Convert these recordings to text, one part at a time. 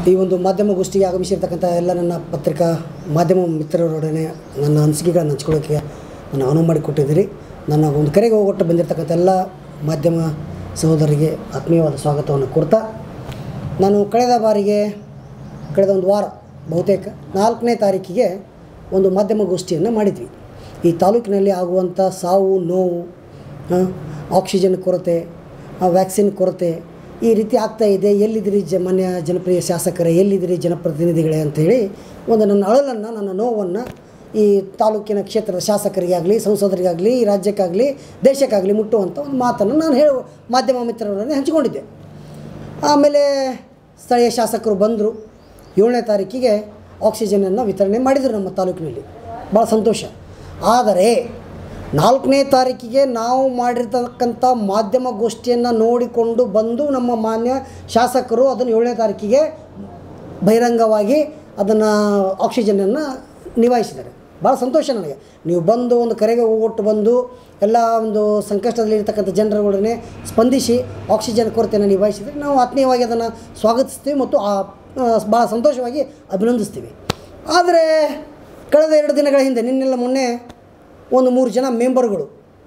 ಈ ಒಂದು ಮಾಧ್ಯಮ ಗೋಷ್ಠಿಗೆ ಆಗಮಿಸಿರ್ತಕ್ಕಂಥ ಎಲ್ಲ ನನ್ನ ಪತ್ರಿಕಾ ಮಾಧ್ಯಮ ಮಿತ್ರರೊಡನೆ ನನ್ನ ಅನಿಸಿಕೆಗಳನ್ನು ಹಂಚ್ಕೊಳ್ಳೋಕ್ಕೆ ನನ್ನ ಅನುವು ಮಾಡಿಕೊಟ್ಟಿದ್ದೀರಿ ನನ್ನ ಒಂದು ಕರೆಗೆ ಹೋಗೊಟ್ಟು ಬಂದಿರತಕ್ಕಂಥ ಎಲ್ಲ ಮಾಧ್ಯಮ ಸಹೋದರರಿಗೆ ಆತ್ಮೀಯವಾದ ಸ್ವಾಗತವನ್ನು ಕೋರ್ತಾ ನಾನು ಕಳೆದ ಬಾರಿಗೆ ಕಳೆದ ಒಂದು ವಾರ ಬಹುತೇಕ ನಾಲ್ಕನೇ ತಾರೀಕಿಗೆ ಒಂದು ಮಾಧ್ಯಮ ಗೋಷ್ಠಿಯನ್ನು ಮಾಡಿದ್ವಿ ಈ ತಾಲೂಕಿನಲ್ಲಿ ಆಗುವಂಥ ಸಾವು ನೋವು ಆ, ಆಕ್ಸಿಜನ್ ಕೊರತೆ ಆ, ವ್ಯಾಕ್ಸಿನ್ ಕೊರತೆ ಈ ರೀತಿ ಆಗ್ತಾ ಇದೆ ಎಲ್ಲಿದ್ದೀರಿ ಜ ಮಾನ್ಯ ಜನಪ್ರಿಯ ಶಾಸಕರೇ ಎಲ್ಲಿದ್ದೀರಿ ಜನಪ್ರತಿನಿಧಿಗಳೇ ಅಂಥೇಳಿ ಒಂದು ನನ್ನ ಅಳಲನ್ನು ನನ್ನ ನೋವನ್ನು ಈ ತಾಲೂಕಿನ ಕ್ಷೇತ್ರದ ಶಾಸಕರಿಗೆ ಆಗಲಿ ಸಂಸದರಿಗಾಗಲಿ ಈ ರಾಜ್ಯಕ್ಕಾಗಲಿ ದೇಶಕ್ಕಾಗಲಿ ಮುಟ್ಟುವಂಥ ಒಂದು ಮಾತನ್ನು ನಾನು ಹೇಳುವ ಮಾಧ್ಯಮ ಮಿತ್ರರೊಡನೆ ಹಂಚಿಕೊಂಡಿದ್ದೆ ಆಮೇಲೆ ಸ್ಥಳೀಯ ಶಾಸಕರು ಬಂದರು ಏಳನೇ ತಾರೀಕಿಗೆ ಆಕ್ಸಿಜನನ್ನು ವಿತರಣೆ ಮಾಡಿದರು ನಮ್ಮ ತಾಲೂಕಿನಲ್ಲಿ ಭಾಳ ಸಂತೋಷ ಆದರೆ ನಾಲ್ಕನೇ ತಾರೀಕಿಗೆ ನಾವು ಮಾಡಿರ್ತಕ್ಕಂಥ ಮಾಧ್ಯಮ ಗೋಷ್ಠಿಯನ್ನು ನೋಡಿಕೊಂಡು ಬಂದು ನಮ್ಮ ಮಾನ್ಯ ಶಾಸಕರು ಅದನ್ನು ಏಳನೇ ತಾರೀಕಿಗೆ ಬಹಿರಂಗವಾಗಿ ಅದನ್ನು ಆಕ್ಸಿಜನನ್ನು ನಿಭಾಯಿಸಿದ್ದಾರೆ ಭಾಳ ಸಂತೋಷ ನನಗೆ ನೀವು ಬಂದು ಒಂದು ಕರೆಗೆ ಹೋಗೊಟ್ಟು ಬಂದು ಎಲ್ಲ ಒಂದು ಸಂಕಷ್ಟದಲ್ಲಿರ್ತಕ್ಕಂಥ ಜನರುಗಳನ್ನೇ ಸ್ಪಂದಿಸಿ ಆಕ್ಸಿಜನ್ ಕೊರತೆಯನ್ನು ನಿಭಾಯಿಸಿದರೆ ನಾವು ಆತ್ಮೀಯವಾಗಿ ಅದನ್ನು ಸ್ವಾಗತಿಸ್ತೀವಿ ಮತ್ತು ಆ ಆ, ಭಾಳ ಸಂತೋಷವಾಗಿ ಅಭಿನಂದಿಸ್ತೀವಿ ಆದರೆ ಕಳೆದ ಎರಡು ದಿನಗಳ ಹಿಂದೆ ನಿನ್ನೆಲ್ಲ ಮೊನ್ನೆ ಒಂದು ಮೂರು ಜನ ಮೆಂಬರ್ಗಳು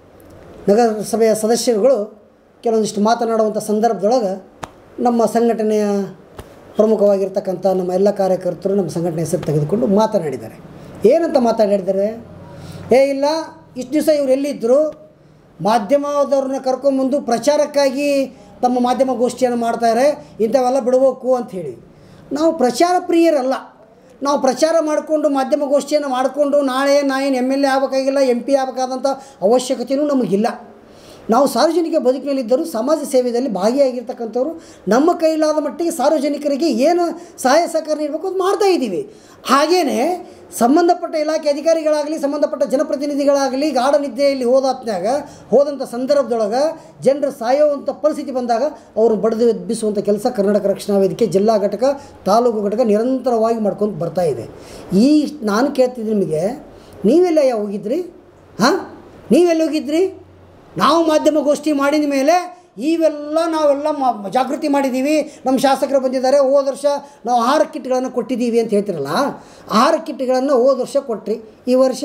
ನಗರಸಭೆಯ ಸದಸ್ಯರುಗಳು ಕೆಲವೊಂದಿಷ್ಟು ಮಾತನಾಡುವಂಥ ಸಂದರ್ಭದೊಳಗೆ ನಮ್ಮ ಸಂಘಟನೆಯ ಪ್ರಮುಖವಾಗಿರ್ತಕ್ಕಂಥ ನಮ್ಮ ಎಲ್ಲ ಕಾರ್ಯಕರ್ತರು ನಮ್ಮ ಸಂಘಟನೆ ಹೆಸರು ತೆಗೆದುಕೊಂಡು ಮಾತನಾಡಿದ್ದಾರೆ ಏನಂತ ಮಾತನಾಡಿದ್ದಾರೆ ಏ ಇಲ್ಲ ಇಷ್ಟು ದಿವಸ ಇವ್ರು ಎಲ್ಲಿದ್ದರು ಮಾಧ್ಯಮದವ್ರನ್ನ ಕರ್ಕೊಂಬಂದು ಪ್ರಚಾರಕ್ಕಾಗಿ ತಮ್ಮ ಮಾಧ್ಯಮ ಗೋಷ್ಠಿಯನ್ನು ಮಾಡ್ತಾರೆ ಇಂಥವೆಲ್ಲ ಬಿಡಬೇಕು ಅಂತ ಹೇಳಿ ನಾವು ಪ್ರಚಾರ ಪ್ರಿಯರಲ್ಲ ನಾವು ಪ್ರಚಾರ ಮಾಡಿಕೊಂಡು ಮಾಧ್ಯಮ ಗೋಷ್ಠಿಯನ್ನು ಮಾಡಿಕೊಂಡು ನಾಳೆ ನಾವೇನು ಎಮ್ ಎಲ್ ಎ ಆಗಬೇಕಾಗಿಲ್ಲ ಎಂ ಪಿ ಆಗಬೇಕಾದಂಥ ಅವಶ್ಯಕತೆಯೂ ನಮಗಿಲ್ಲ ನಾವು ಸಾರ್ವಜನಿಕ ಬದುಕಿನಲ್ಲಿದ್ದರೂ ಸಮಾಜ ಸೇವೆಯಲ್ಲಿ ಭಾಗಿಯಾಗಿರ್ತಕ್ಕಂಥವ್ರು ನಮ್ಮ ಕೈಲಾದ ಮಟ್ಟಿಗೆ ಸಾರ್ವಜನಿಕರಿಗೆ ಏನು ಸಹಾಯ ಸಹಕಾರ ನೀಡಬೇಕು ಅದು ಮಾಡ್ತಾ ಇದ್ದೀವಿ ಹಾಗೆಯೇ ಸಂಬಂಧಪಟ್ಟ ಇಲಾಖೆ ಅಧಿಕಾರಿಗಳಾಗಲಿ ಸಂಬಂಧಪಟ್ಟ ಜನಪ್ರತಿನಿಧಿಗಳಾಗಲಿ ಗಾಢ ನಿದ್ದೆಯಲ್ಲಿ ಹೋದಾತ್ನಾಗ ಹೋದಂಥ ಸಂದರ್ಭದೊಳಗೆ ಜನರು ಸಾಯೋವಂಥ ಪರಿಸ್ಥಿತಿ ಬಂದಾಗ ಅವರು ಬಡಿದು ಎಬ್ಬಿಸುವಂಥ ಕೆಲಸ ಕರ್ನಾಟಕ ರಕ್ಷಣಾ ವೇದಿಕೆ ಜಿಲ್ಲಾ ಘಟಕ ತಾಲೂಕು ಘಟಕ ನಿರಂತರವಾಗಿ ಮಾಡ್ಕೊಂಡು ಬರ್ತಾ ಇದೆ ಈ ನಾನು ಕೇಳ್ತಿದ್ದೀನಿ ನಿಮಗೆ ನೀವೆಲ್ಲ ಯಾವ ಹೋಗಿದ್ರಿ ಹಾಂ ನೀವೆಲ್ಲ ಹೋಗಿದ್ರಿ ನಾವು ಮಾಧ್ಯಮ ಗೋಷ್ಠಿ ಮಾಡಿದ ಮೇಲೆ ಇವೆಲ್ಲ ನಾವೆಲ್ಲ ಮ ಜಾಗೃತಿ ಮಾಡಿದ್ದೀವಿ ನಮ್ಮ ಶಾಸಕರು ಬಂದಿದ್ದಾರೆ ಹೋದ ವರ್ಷ ನಾವು ಆಹಾರ ಕಿಟ್ಗಳನ್ನು ಕೊಟ್ಟಿದ್ದೀವಿ ಅಂತ ಹೇಳ್ತಿರಲ್ಲ ಆಹಾರ ಕಿಟ್ಗಳನ್ನು ಹೋದ ವರ್ಷ ಕೊಟ್ರಿ ಈ ವರ್ಷ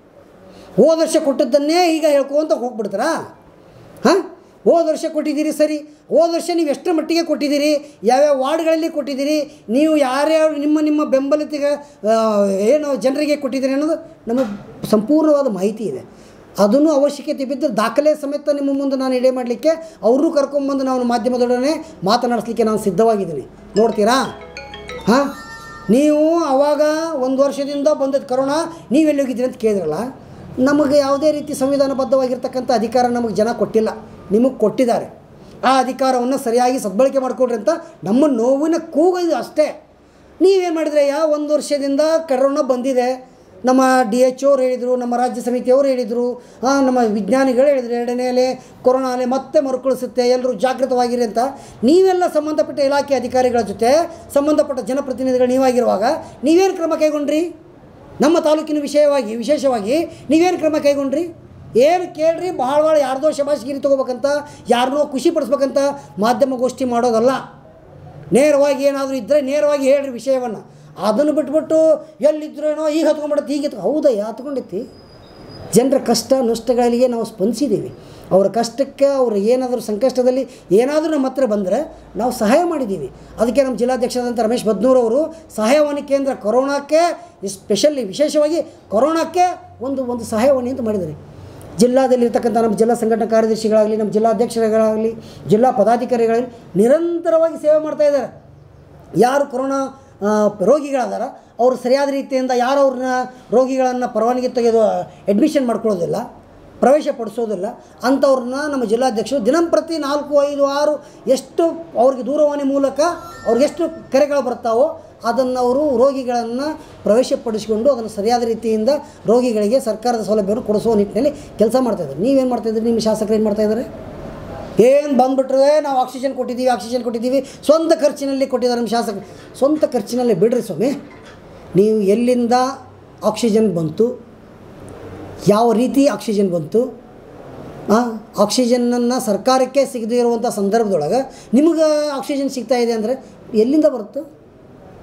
ಹೋದ ವರ್ಷ ಕೊಟ್ಟದ್ದನ್ನೇ ಈಗ ಹೇಳ್ಕೊಂತ ಹೋಗ್ಬಿಡ್ತಾರಾ ಹಾಂ ಹೋದ ವರ್ಷ ಕೊಟ್ಟಿದ್ದೀರಿ ಸರಿ ಹೋದ ವರ್ಷ ನೀವು ಎಷ್ಟರ ಮಟ್ಟಿಗೆ ಕೊಟ್ಟಿದ್ದೀರಿ ಯಾವ್ಯಾವ ವಾರ್ಡ್ಗಳಲ್ಲಿ ಕೊಟ್ಟಿದ್ದೀರಿ ನೀವು ಯಾರ್ಯಾರು ನಿಮ್ಮ ನಿಮ್ಮ ಬೆಂಬಲಿತಿಗೆ ಆ, ಏನು ಜನರಿಗೆ ಕೊಟ್ಟಿದ್ದೀರಿ ಅನ್ನೋದು ನಮಗೆ ಸಂಪೂರ್ಣವಾದ ಮಾಹಿತಿ ಇದೆ ಅದನ್ನು ಅವಶ್ಯಕತೆ ಬಿದ್ದರೆ ದಾಖಲೆ ಸಮೇತ ನಿಮ್ಮ ಮುಂದೆ ನಾನು ಇಡೇ ಮಾಡಲಿಕ್ಕೆ ಅವ್ರನ್ನೂ ಕರ್ಕೊಂಬಂದು ನಾನು ಮಾಧ್ಯಮದೊಡನೆ ಮಾತನಾಡಿಸ್ಲಿಕ್ಕೆ ನಾನು ಸಿದ್ಧವಾಗಿದ್ದೀನಿ ನೋಡ್ತೀರಾ ಹಾಂ ನೀವು ಅವಾಗ ಒಂದು ವರ್ಷದಿಂದ ಬಂದದ್ದು ಕರೋನಾ ನೀವೆಲ್ಲಿ ಹೋಗಿದ್ದೀರಿ ಅಂತ ಕೇಳಿದ್ರಲ್ಲ ನಮಗೆ ಯಾವುದೇ ರೀತಿ ಸಂವಿಧಾನಬದ್ಧವಾಗಿರ್ತಕ್ಕಂಥ ಅಧಿಕಾರ ನಮಗೆ ಜನ ಕೊಟ್ಟಿಲ್ಲ ನಿಮಗೆ ಕೊಟ್ಟಿದ್ದಾರೆ ಆ ಅಧಿಕಾರವನ್ನು ಸರಿಯಾಗಿ ಸದ್ಬಳಕೆ ಮಾಡಿಕೊಡ್ರಿ ಅಂತ ನಮ್ಮ ನೋವಿನ ಕೂಗು ಇದು ಅಷ್ಟೇ ನೀವೇನು ಮಾಡಿದ್ರೆ ಯಾ ಒಂದು ವರ್ಷದಿಂದ ಕರೋನಾ ಬಂದಿದೆ ನಮ್ಮ ಡಿ ಎಚ್ ಅವ್ರು ಹೇಳಿದರು ನಮ್ಮ ರಾಜ್ಯ ಸಮಿತಿಯವರು ಹೇಳಿದರು ಆ, ನಮ್ಮ ವಿಜ್ಞಾನಿಗಳು ಹೇಳಿದರು ಎರಡನೇ ಅಲೆ ಕೊರೋನಾ ಅಲೆ ಮತ್ತೆ ಮರುಕಳಿಸುತ್ತೆ ಎಲ್ಲರೂ ಜಾಗೃತವಾಗಿರಿ ಅಂತ ನೀವೆಲ್ಲ ಸಂಬಂಧಪಟ್ಟ ಇಲಾಖೆ ಅಧಿಕಾರಿಗಳ ಜೊತೆ ಸಂಬಂಧಪಟ್ಟ ಜನಪ್ರತಿನಿಧಿಗಳು ನೀವಾಗಿರುವಾಗ ನೀವೇನು ಕ್ರಮ ಕೈಗೊಂಡ್ರಿ ನಮ್ಮ ತಾಲೂಕಿನ ವಿಷಯವಾಗಿ ವಿಶೇಷವಾಗಿ ನೀವೇನು ಕ್ರಮ ಕೈಗೊಂಡ್ರಿ ಏನು ಕೇಳ್ರಿ ಭಾಳ ಭಾಳ ಯಾರ್ದೋ ಶಬಾಷ್ಗಿರಿ ತೊಗೋಬೇಕಂತ ಯಾರನ್ನೋ ಖುಷಿ ಪಡಿಸ್ಬೇಕಂತ ಮಾಧ್ಯಮ ಗೋಷ್ಠಿ ಮಾಡೋದಲ್ಲ ನೇರವಾಗಿ ಏನಾದರೂ ಇದ್ದರೆ ನೇರವಾಗಿ ಹೇಳ್ರಿ ವಿಷಯವನ್ನು ಅದನ್ನು ಬಿಟ್ಬಿಟ್ಟು ಎಲ್ಲಿದ್ರೇನೋ ಈಗ ಹತ್ಕೊಂಡ್ಬಿಡತ್ತೆ ಈಗ ಹತ್ಕೊ- ಹೌದಯ್ಯ ಹತ್ಕೊಂಡೈತಿ ಜನರ ಕಷ್ಟ ನಷ್ಟಗಳಿಗೆ ನಾವು ಸ್ಪಂದಿಸಿದ್ದೀವಿ ಅವರ ಕಷ್ಟಕ್ಕೆ ಅವರು ಏನಾದರೂ ಸಂಕಷ್ಟದಲ್ಲಿ ಏನಾದರೂ ನಮ್ಮ ಹತ್ರ ಬಂದರೆ ನಾವು ಸಹಾಯ ಮಾಡಿದ್ದೀವಿ ಅದಕ್ಕೆ ನಮ್ಮ ಜಿಲ್ಲಾಧ್ಯಕ್ಷರಾದಂಥ ರಮೇಶ್ ಬದ್ನೂರ್ ಅವರು ಸಹಾಯವಾಣಿ ಕೇಂದ್ರ ಕೊರೋನಾಕ್ಕೆ ಸ್ಪೆಷಲಿ ವಿಶೇಷವಾಗಿ ಕೊರೋನಾಕ್ಕೆ ಒಂದು ಒಂದು ಸಹಾಯವಾಣಿ ಅಂತ ಮಾಡಿದ್ದಾರೆ ಜಿಲ್ಲಾದಲ್ಲಿರ್ತಕ್ಕಂಥ ನಮ್ಮ ಜಿಲ್ಲಾ ಸಂಘಟನಾ ಕಾರ್ಯದರ್ಶಿಗಳಾಗಲಿ ನಮ್ಮ ಜಿಲ್ಲಾಧ್ಯಕ್ಷರುಗಳಾಗಲಿ ಜಿಲ್ಲಾ ಪದಾಧಿಕಾರಿಗಳಾಗಲಿ ನಿರಂತರವಾಗಿ ಸೇವೆ ಮಾಡ್ತಾ ಇದ್ದಾರೆ ಯಾರು ಕೊರೋನಾ ಆ, ರೋಗಿಗಳಾದಾರ ಅವರು ಸರಿಯಾದ ರೀತಿಯಿಂದ ಯಾರು ಅವ್ರನ್ನ ರೋಗಿಗಳನ್ನು ಪರವಾನಗಿ ತೆಗೆದು ಅಡ್ಮಿಷನ್ ಮಾಡ್ಕೊಳ್ಳೋದಿಲ್ಲ ಪ್ರವೇಶ ಪಡಿಸೋದಿಲ್ಲ ಅಂಥವ್ರನ್ನ ನಮ್ಮ ಜಿಲ್ಲಾಧ್ಯಕ್ಷರು ದಿನಂಪ್ರತಿ ನಾಲ್ಕು ಐದು ಆರು ಎಷ್ಟು ಅವ್ರಿಗೆ ದೂರವಾಣಿ ಮೂಲಕ ಅವ್ರಿಗೆ ಎಷ್ಟು ಕರೆಗಳು ಬರ್ತಾವೋ ಅದನ್ನು ಅವರು ರೋಗಿಗಳನ್ನು ಪ್ರವೇಶಪಡಿಸಿಕೊಂಡು ಅದನ್ನು ಸರಿಯಾದ ರೀತಿಯಿಂದ ರೋಗಿಗಳಿಗೆ ಸರ್ಕಾರದ ಸೌಲಭ್ಯವನ್ನು ಕೊಡಿಸುವ ನಿಟ್ಟಿನಲ್ಲಿ ಕೆಲಸ ಮಾಡ್ತಾಯಿದ್ದಾರೆ ನೀವೇನು ಮಾಡ್ತಾಯಿದ್ರಿ ನಿಮ್ಮ ಶಾಸಕರು ಏನು ಮಾಡ್ತಾಯಿದ್ದಾರೆ ಏನು ಬಂದ್ಬಿಟ್ರೆ ನಾವು ಆಕ್ಸಿಜನ್ ಕೊಟ್ಟಿದ್ದೀವಿ ಆಕ್ಸಿಜನ್ ಕೊಟ್ಟಿದ್ದೀವಿ ಸ್ವಂತ ಖರ್ಚಿನಲ್ಲಿ ಕೊಟ್ಟಿದ್ದಾರೆ ನಮ್ಮ ಶಾಸಕರು ಸ್ವಂತ ಖರ್ಚಿನಲ್ಲಿ ಬಿಡ್ರಿ ಸ್ವಾಮಿ ನೀವು ಎಲ್ಲಿಂದ ಆಕ್ಸಿಜನ್ ಬಂತು ಯಾವ ರೀತಿ ಆಕ್ಸಿಜನ್ ಬಂತು ಆಕ್ಸಿಜನ್ನನ್ನು ಸರ್ಕಾರಕ್ಕೆ ಸಿಗದೇ ಇರುವಂಥ ಸಂದರ್ಭದೊಳಗೆ ನಿಮಗೆ ಆಕ್ಸಿಜನ್ ಸಿಗ್ತಾ ಇದೆ ಅಂದರೆ ಎಲ್ಲಿಂದ ಬರುತ್ತೆ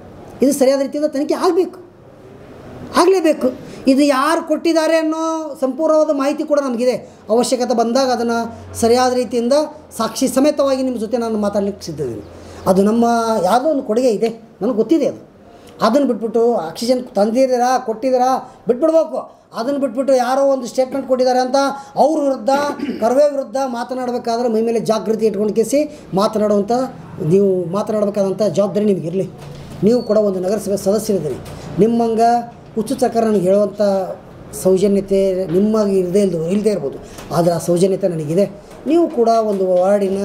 ಇದು ಸರಿಯಾದ ರೀತಿಯಿಂದ ತನಿಖೆ ಆಗಬೇಕು ಆಗಲೇಬೇಕು ಇದು ಯಾರು ಕೊಟ್ಟಿದ್ದಾರೆ ಅನ್ನೋ ಸಂಪೂರ್ಣವಾದ ಮಾಹಿತಿ ಕೂಡ ನಮಗಿದೆ ಅವಶ್ಯಕತೆ ಬಂದಾಗ ಅದನ್ನು ಸರಿಯಾದ ರೀತಿಯಿಂದ ಸಾಕ್ಷಿ ಸಮೇತವಾಗಿ ನಿಮ್ಮ ಜೊತೆ ನಾನು ಮಾತಾಡ್ಲಿಕ್ಕೆ ಸಿದ್ಧಿದ್ದೀನಿ ಅದು ನಮ್ಮ ಯಾವುದೋ ಒಂದು ಕೊಡುಗೆ ಇದೆ ನನಗೆ ಗೊತ್ತಿದೆ ಅದು ಅದನ್ನು ಬಿಟ್ಬಿಟ್ಟು ಆಕ್ಸಿಜನ್ ತಂದಿದ್ದೀರಾ ಕೊಟ್ಟಿದ್ದೀರಾ ಬಿಟ್ಬಿಡ್ಬೇಕು ಅದನ್ನು ಬಿಟ್ಬಿಟ್ಟು ಯಾರೋ ಒಂದು ಸ್ಟೇಟ್ಮೆಂಟ್ ಕೊಟ್ಟಿದ್ದಾರೆ ಅಂತ ಅವ್ರ ವಿರುದ್ಧ ಕರ್ವೆ ವಿರುದ್ಧ ಮಾತನಾಡಬೇಕಾದ್ರೆ ಮೈ ಮೇಲೆ ಜಾಗೃತಿ ಇಟ್ಕೊಂಡು ಕೇಸಿ ಮಾತನಾಡುವಂಥ ನೀವು ಮಾತನಾಡಬೇಕಾದಂಥ ಜವಾಬ್ದಾರಿ ನಿಮಗಿರಲಿ ನೀವು ಕೂಡ ಒಂದು ನಗರಸಭೆ ಸದಸ್ಯರಿದ್ದೀರಿ ನಿಮ್ಮಂಗೆ ಹುಚ್ಚು ಚಕ್ರ ನನಗೆ ಹೇಳುವಂಥ ಸೌಜನ್ಯತೆ ನಿಮಗೆ ಇಲ್ಲದೆ ಇಲ್ದು ಇಲ್ಲದೆ ಇರ್ಬೋದು ಆದರೆ ಆ ಸೌಜನ್ಯತೆ ನನಗಿದೆ ನೀವು ಕೂಡ ಒಂದು ವಾರ್ಡಿನ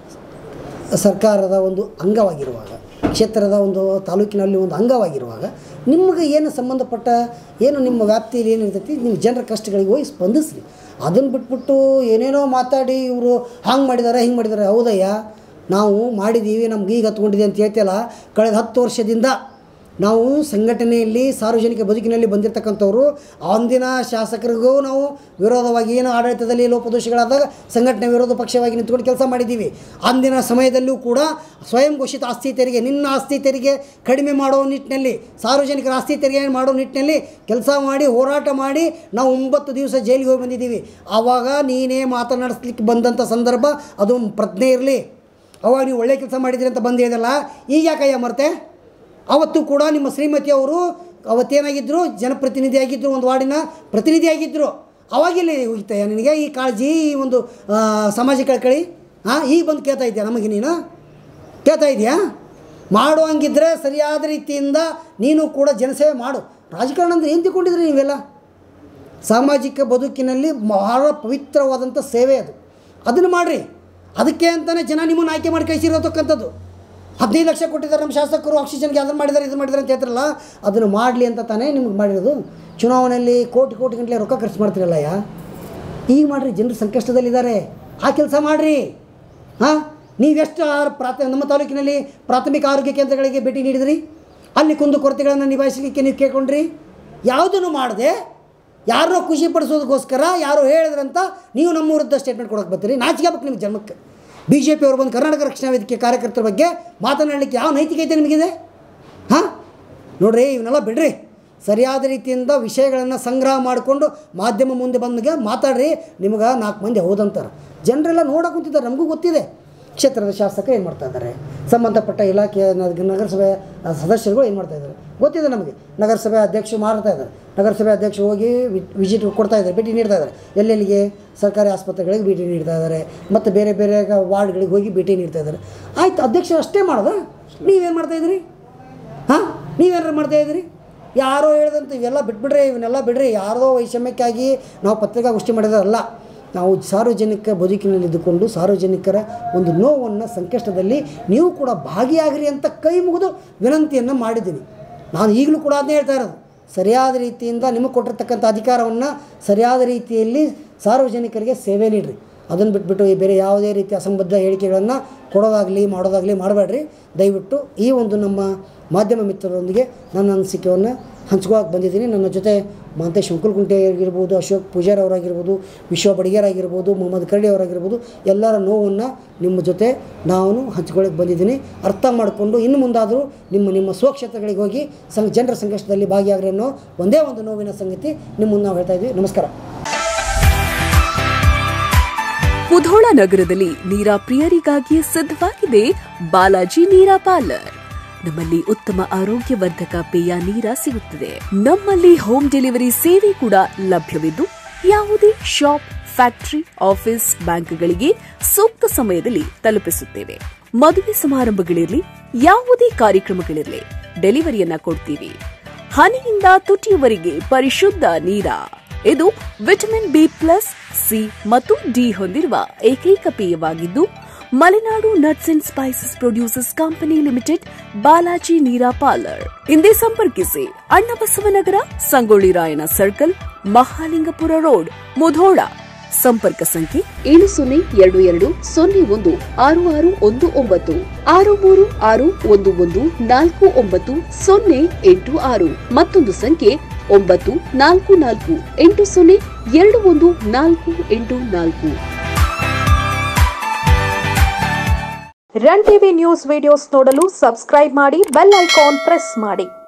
ಸರ್ಕಾರದ ಒಂದು ಅಂಗವಾಗಿರುವಾಗ ಕ್ಷೇತ್ರದ ಒಂದು ತಾಲೂಕಿನಲ್ಲಿ ಒಂದು ಅಂಗವಾಗಿರುವಾಗ ನಿಮಗೆ ಏನು ಸಂಬಂಧಪಟ್ಟ ಏನು ನಿಮ್ಮ ವ್ಯಾಪ್ತಿಯಲ್ಲಿ ಏನು ಇರ್ತೈತಿ ನೀವು ಜನರ ಕಷ್ಟಗಳಿಗೆ ಹೋಗಿ ಸ್ಪಂದಿಸ್ರಿ ಅದನ್ನು ಬಿಟ್ಬಿಟ್ಟು ಏನೇನೋ ಮಾತಾಡಿ ಇವರು ಹಂಗೆ ಮಾಡಿದ್ದಾರೆ ಹಿಂಗೆ ಮಾಡಿದ್ದಾರೆ ಹೌದಯ್ಯ ನಾವು ಮಾಡಿದ್ದೀವಿ ನಮ್ಗೆ ಈಗ ಹತ್ಕೊಂಡಿದೆ ಅಂತ ಹೇಳ್ತಿಯಲ್ಲ ಕಳೆದ ಹತ್ತು ವರ್ಷದಿಂದ ನಾವು ಸಂಘಟನೆಯಲ್ಲಿ ಸಾರ್ವಜನಿಕ ಬದುಕಿನಲ್ಲಿ ಬಂದಿರತಕ್ಕಂಥವ್ರು ಅಂದಿನ ಶಾಸಕರಿಗೂ ನಾವು ವಿರೋಧವಾಗಿ ಏನು ಆಡಳಿತದಲ್ಲಿ ಲೋಪದೋಷಗಳಾದಾಗ ಸಂಘಟನೆ ವಿರೋಧ ಪಕ್ಷವಾಗಿ ನಿಂತ್ಕೊಂಡು ಕೆಲಸ ಮಾಡಿದ್ದೀವಿ ಅಂದಿನ ಸಮಯದಲ್ಲೂ ಕೂಡ ಸ್ವಯಂ ಘೋಷಿತ ಆಸ್ತಿ ತೆರಿಗೆ ನಿನ್ನ ಆಸ್ತಿ ತೆರಿಗೆ ಕಡಿಮೆ ಮಾಡೋ ನಿಟ್ಟಿನಲ್ಲಿ ಸಾರ್ವಜನಿಕರ ಆಸ್ತಿ ತೆರಿಗೆ ಮಾಡೋ ನಿಟ್ಟಿನಲ್ಲಿ ಕೆಲಸ ಮಾಡಿ ಹೋರಾಟ ಮಾಡಿ ನಾವು ಒಂಬತ್ತು ದಿವಸ ಜೈಲಿಗೆ ಹೋಗಿ ಬಂದಿದ್ದೀವಿ ಆವಾಗ ನೀನೇ ಮಾತನಾಡಿಸ್ಲಿಕ್ಕೆ ಬಂದಂಥ ಸಂದರ್ಭ ಅದು ಪ್ರಜ್ಞೆ ಇರಲಿ ಅವಾಗ ನೀವು ಒಳ್ಳೆ ಕೆಲಸ ಮಾಡಿದ್ರಿ ಅಂತ ಬಂದು ಹೇಳಿದಲ್ಲ ಈಗ ಯಾಕಯ್ಯ ಮರ್ತೆ ಅವತ್ತು ಕೂಡ ನಿಮ್ಮ ಶ್ರೀಮತಿ ಅವರು ಅವತ್ತೇನಾಗಿದ್ದರು ಜನಪ್ರತಿನಿಧಿ ಆಗಿದ್ದರು ಒಂದು ವಾರ್ಡಿನ ಪ್ರತಿನಿಧಿ ಆಗಿದ್ದರು ಅವಾಗೆಲ್ಲ ಹೋಗ್ತಾಯ ನಿನಗೆ ಈ ಕಾಳಜಿ ಈ ಒಂದು ಆ, ಸಮಾಜ ಕಳ್ಕಳಿ ಹಾಂ ಈಗ ಬಂದು ಕೇಳ್ತಾ ಇದೆಯಾ ನಮಗೆ ನೀನು ಕೇಳ್ತಾ ಇದೆಯಾ ಮಾಡು ಹಂಗಿದ್ರೆ ಸರಿಯಾದ ರೀತಿಯಿಂದ ನೀನು ಕೂಡ ಜನಸೇವೆ ಮಾಡು ರಾಜಕಾರಣ ಅಂದರೆ ಏನು ತಿಳ್ಕೊಂಡಿದ್ರಿ ನೀವೆಲ್ಲ ಸಾಮಾಜಿಕ ಬದುಕಿನಲ್ಲಿ ಬಹಳ ಪವಿತ್ರವಾದಂಥ ಸೇವೆ ಅದು ಅದನ್ನು ಮಾಡಿರಿ ಅದಕ್ಕೆ ಅಂತಲೇ ಜನ ನಿಮ್ಮನ್ನು ಆಯ್ಕೆ ಮಾಡಿ ಕಳಿಸಿರತಕ್ಕಂಥದ್ದು ಹದಿನೈದು ಲಕ್ಷ ಕೊಟ್ಟಿದ್ದಾರೆ ನಮ್ಮ ಶಾಸಕರು ಆಕ್ಸಿಜನ್ಗೆ ಅದನ್ನು ಮಾಡಿದ್ದಾರೆ ಇದು ಮಾಡಿದ್ದಾರೆ ಅಂತ ಹೇಳ್ತಾರಲ್ಲ ಅದನ್ನು ಮಾಡಲಿ ಅಂತ ತಾನೇ ನಿಮ್ಗೆ ಮಾಡಿರೋದು ಚುನಾವಣೆಯಲ್ಲಿ ಕೋಟಿ ಕೋಟಿ ಗಂಟಲೆ ರೊಕ್ಕ ಖರ್ಚು ಮಾಡ್ತಿರಲ್ಲ ಯಾ ಈಗ ಮಾಡಿರಿ ಜನರು ಸಂಕಷ್ಟದಲ್ಲಿದ್ದಾರೆ ಆ ಕೆಲಸ ಮಾಡಿರಿ ಹಾಂ ನೀವೆಷ್ಟು ಆ ಪ್ರಾಥ ನಮ್ಮ ತಾಲೂಕಿನಲ್ಲಿ ಪ್ರಾಥಮಿಕ ಆರೋಗ್ಯ ಕೇಂದ್ರಗಳಿಗೆ ಭೇಟಿ ನೀಡಿದ್ರಿ ಅಲ್ಲಿ ಕುಂದು ಕೊರತೆಗಳನ್ನು ನಿಭಾಯಿಸಲಿಕ್ಕೆ ನೀವು ಕೇಳ್ಕೊಂಡ್ರಿ ಯಾವುದನ್ನು ಮಾಡದೆ ಯಾರನ್ನೋ ಖುಷಿ ಪಡಿಸೋದಕ್ಕೋಸ್ಕರ ಯಾರೋ ಹೇಳಿದ್ರಂತ ನೀವು ನಮ್ಮ ವಿರುದ್ಧ ಸ್ಟೇಟ್ಮೆಂಟ್ ಕೊಡೋಕೆ ಬರ್ತೀರಿ ನಾಚಿಕೆ ಆಗ್ಬೇಕು ನಿಮ್ಮ ಜನ್ಮಕ್ಕೆ ಬಿ ಜೆ ಪಿಯವರು ಬಂದು ಕರ್ನಾಟಕ ರಕ್ಷಣಾ ವೇದಿಕೆ ಕಾರ್ಯಕರ್ತರ ಬಗ್ಗೆ ಮಾತನಾಡಲಿಕ್ಕೆ ಯಾವ ನೈತಿಕತೆ ನಿಮಗಿದೆ ಹಾಂ ನೋಡ್ರಿ ಇವನ್ನೆಲ್ಲ ಬಿಡ್ರಿ ಸರಿಯಾದ ರೀತಿಯಿಂದ ವಿಷಯಗಳನ್ನು ಸಂಗ್ರಹ ಮಾಡಿಕೊಂಡು ಮಾಧ್ಯಮ ಮುಂದೆ ಬಂದಾಗ ಮಾತಾಡ್ರಿ ನಿಮ್ಗೆ ನಾಲ್ಕು ಮಂದಿ ಹೌದಂತಾರೆ ಜನರೆಲ್ಲ ನೋಡಕ್ಕೆ ಕುಂತಿದ್ದಾರೆ ನಮಗೂ ಗೊತ್ತಿದೆ ಕ್ಷೇತ್ರದ ಶಾಸಕರು ಏನು ಮಾಡ್ತಾ ಇದ್ದಾರೆ ಸಂಬಂಧಪಟ್ಟ ಇಲಾಖೆಯ ನ- ನಗರಸಭೆ ಸದಸ್ಯರುಗಳು ಏನು ಮಾಡ್ತಾ ಇದ್ದಾರೆ ಗೊತ್ತಿದೆ ನಮಗೆ ನಗರಸಭೆ ಅಧ್ಯಕ್ಷರು ಮಾಡ್ತಾ ಇದ್ದಾರೆ ನಗರಸಭೆ ಅಧ್ಯಕ್ಷರು ಹೋಗಿ ವಿಸಿಟ್ ಕೊಡ್ತಾ ಇದ್ದಾರೆ ಭೇಟಿ ನೀಡ್ತಾ ಇದ್ದಾರೆ ಎಲ್ಲೆಲ್ಲಿಗೆ ಸರ್ಕಾರಿ ಆಸ್ಪತ್ರೆಗಳಿಗೆ ಭೇಟಿ ನೀಡ್ತಾ ಇದ್ದಾರೆ ಮತ್ತು ಬೇರೆ ಬೇರೆ ಗ- ವಾರ್ಡ್ಗಳಿಗೆ ಹೋಗಿ ಭೇಟಿ ನೀಡ್ತಾ ಇದ್ದಾರೆ ಆಯ್ತು ಅಧ್ಯಕ್ಷರು ಅಷ್ಟೇ ಮಾಡೋದಾ ನೀವೇನು ಮಾಡ್ತಾಯಿದ್ರಿ ಹಾಂ ನೀವೇನಾರು ಮಾಡ್ತಾ ಇದ್ದೀರಿ ಯಾರೋ ಹೇಳ್ದಂತ ಇವೆಲ್ಲ ಬಿಟ್ಬಿಡ್ರಿ ಇವನ್ನೆಲ್ಲ ಬಿಡ್ರಿ ಯಾರದೋ ವೈಷಮ್ಯಕ್ಕಾಗಿ ನಾವು ಪತ್ರಿಕಾಗೋಷ್ಠಿ ಮಾಡಿದಾರಲ್ಲ ನಾವು ಸಾರ್ವಜನಿಕ ಬದುಕಿನಲ್ಲಿ ಇದ್ದುಕೊಂಡು ಸಾರ್ವಜನಿಕರ ಒಂದು ನೋವನ್ನು ಸಂಕಷ್ಟದಲ್ಲಿ ನೀವು ಕೂಡ ಭಾಗಿಯಾಗಿರಿ ಅಂತ ಕೈ ಮುಗಿದು ವಿನಂತಿಯನ್ನು ಮಾಡಿದ್ದೀನಿ ನಾನು ಈಗಲೂ ಕೂಡ ಅದನ್ನೇ ಹೇಳ್ತಾ ಇರೋದು ಸರಿಯಾದ ರೀತಿಯಿಂದ ನಿಮಗೆ ಕೊಟ್ಟಿರ್ತಕ್ಕಂಥ ಅಧಿಕಾರವನ್ನು ಸರಿಯಾದ ರೀತಿಯಲ್ಲಿ ಸಾರ್ವಜನಿಕರಿಗೆ ಸೇವೆ ನೀಡಿರಿ ಅದನ್ನು ಬಿಟ್ಬಿಟ್ಟು ಈ ಬೇರೆ ಯಾವುದೇ ರೀತಿ ಅಸಂಬದ್ಧ ಹೇಳಿಕೆಗಳನ್ನು ಕೊಡೋದಾಗಲಿ ಮಾಡೋದಾಗಲಿ ಮಾಡಬೇಡ್ರಿ ದಯವಿಟ್ಟು ಈ ಒಂದು ನಮ್ಮ ಮಾಧ್ಯಮ ಮಿತ್ರರೊಂದಿಗೆ ನನ್ನ ಅನಿಸಿಕೆಯನ್ನು ಹಂಚ್ಕೋಕೆ ಬಂದಿದ್ದೀನಿ ನನ್ನ ಜೊತೆ ಮಹಂತೇಶ್ ಶಂಕುಲ್ಕುಂಟೆ ಆಗಿರ್ಬೋದು ಅಶೋಕ್ ಪೂಜಾರಿ ಅವರಾಗಿರ್ಬೋದು ವಿಶ್ವ ಬಡಿಗೇರ್ ಆಗಿರ್ಬೋದು ಮೊಹಮ್ಮದ್ ಕರಡಿ ಅವರಾಗಿರ್ಬೋದು ಎಲ್ಲರ ನೋವನ್ನು ನಿಮ್ಮ ಜೊತೆ ನಾನು ಹಂಚ್ಕೊಳ್ಳೋಕೆ ಬಂದಿದ್ದೀನಿ ಅರ್ಥ ಮಾಡಿಕೊಂಡು ಇನ್ನು ಮುಂದಾದರೂ ನಿಮ್ಮ ನಿಮ್ಮ ಸ್ವಕ್ಷೇತ್ರಗಳಿಗೆ ಹೋಗಿ ಸಂ ಜನರ ಸಂಕಷ್ಟದಲ್ಲಿ ಭಾಗಿಯಾಗ್ರಿ ಅನ್ನೋ ಒಂದೇ ಒಂದು ನೋವಿನ ಸಂಗತಿ ನಿಮ್ಮ ಮುಂದೆ ನಾವು ಹೇಳ್ತಾ ಇದ್ವಿ ನಮಸ್ಕಾರ ಮುಧೋಳ ನಗರದಲ್ಲಿ ನೀರಾ ಪ್ರಿಯರಿಗಾಗಿ ಸಿದ್ಧವಾಗಿದೆ ಬಾಲಾಜಿ ನೀರಾ ಪಾರ್ಲರ್ ನಮ್ಮಲ್ಲಿ ಉತ್ತಮ ಆರೋಗ್ಯವರ್ಧಕ ಪೇಯ ನೀರ ಸಿಗುತ್ತದೆ ನಮ್ಮಲ್ಲಿ ಹೋಮ್ ಡೆಲಿವರಿ ಸೇವೆ ಕೂಡ ಲಭ್ಯವಿದ್ದು ಯಾವುದೇ ಶಾಪ್ ಫ್ಯಾಕ್ಟರಿ ಆಫೀಸ್ ಬ್ಯಾಂಕ್ಗಳಿಗೆ ಸೂಕ್ತ ಸಮಯದಲ್ಲಿ ತಲುಪಿಸುತ್ತೇವೆ ಮದುವೆ ಸಮಾರಂಭಗಳಿರಲಿ ಯಾವುದೇ ಕಾರ್ಯಕ್ರಮಗಳಿರಲಿ ಡೆಲಿವರಿಯನ್ನ ಕೊಡ್ತೀವಿ ಹನಿಯಿಂದ ತುಟಿಯವರೆಗೆ ಪರಿಶುದ್ಧ ನೀರ ಇದು ವಿಟಮಿನ್ ಬಿ ಪ್ಲಸ್ ಸಿ ಮತ್ತು ಡಿ ಹೊಂದಿರುವ ಏಕೈಕ ಪೇಯವಾಗಿದ್ದು Malenadu nuts and spices producers company limited Balaji ನೀರಾ ಪಾರ್ಲರ್ ಹಿಂದೆ ಸಂಪರ್ಕಿಸಿ ಅಣ್ಣಬಸವನಗರ ಸಂಗೊಳ್ಳಿ ರಾಯಣ್ಣ ಸರ್ಕಲ್ ಮಹಾಲಿಂಗಪುರ ರೋಡ್ ಮುಧೋಳ ಸಂಪರ್ಕ ಸಂಖ್ಯೆ ಏಳು ಸೊನ್ನೆ ಎರಡು ಎರಡು ಸೊನ್ನೆ ಒಂದು ಆರು ಆರು ಒಂದು ಒಂಬತ್ತು ಆರು ಮೂರು ಆರು ಒಂದು ಒಂದು ನಾಲ್ಕು ಒಂಬತ್ತು ಸೊನ್ನೆ ಎಂಟು ಆರು ಮತ್ತೊಂದು ಸಂಖ್ಯೆ ಒಂಬತ್ತು ನಾಲ್ಕು ನಾಲ್ಕು ಎಂಟು ಸೊನ್ನೆ ಎರಡು ಒಂದು ನಾಲ್ಕು ಎಂಟು ನಾಲ್ಕು ರನ್ ಟಿವಿ ನ್ಯೂಸ್ ವಿಡಿಯೋಸ್ ನೋಡಲು ಸಬ್ಸ್ಕ್ರೈಬ್ ಮಾಡಿ ಬೆಲ್ ಐಕಾನ್ ಪ್ರೆಸ್ ಮಾಡಿ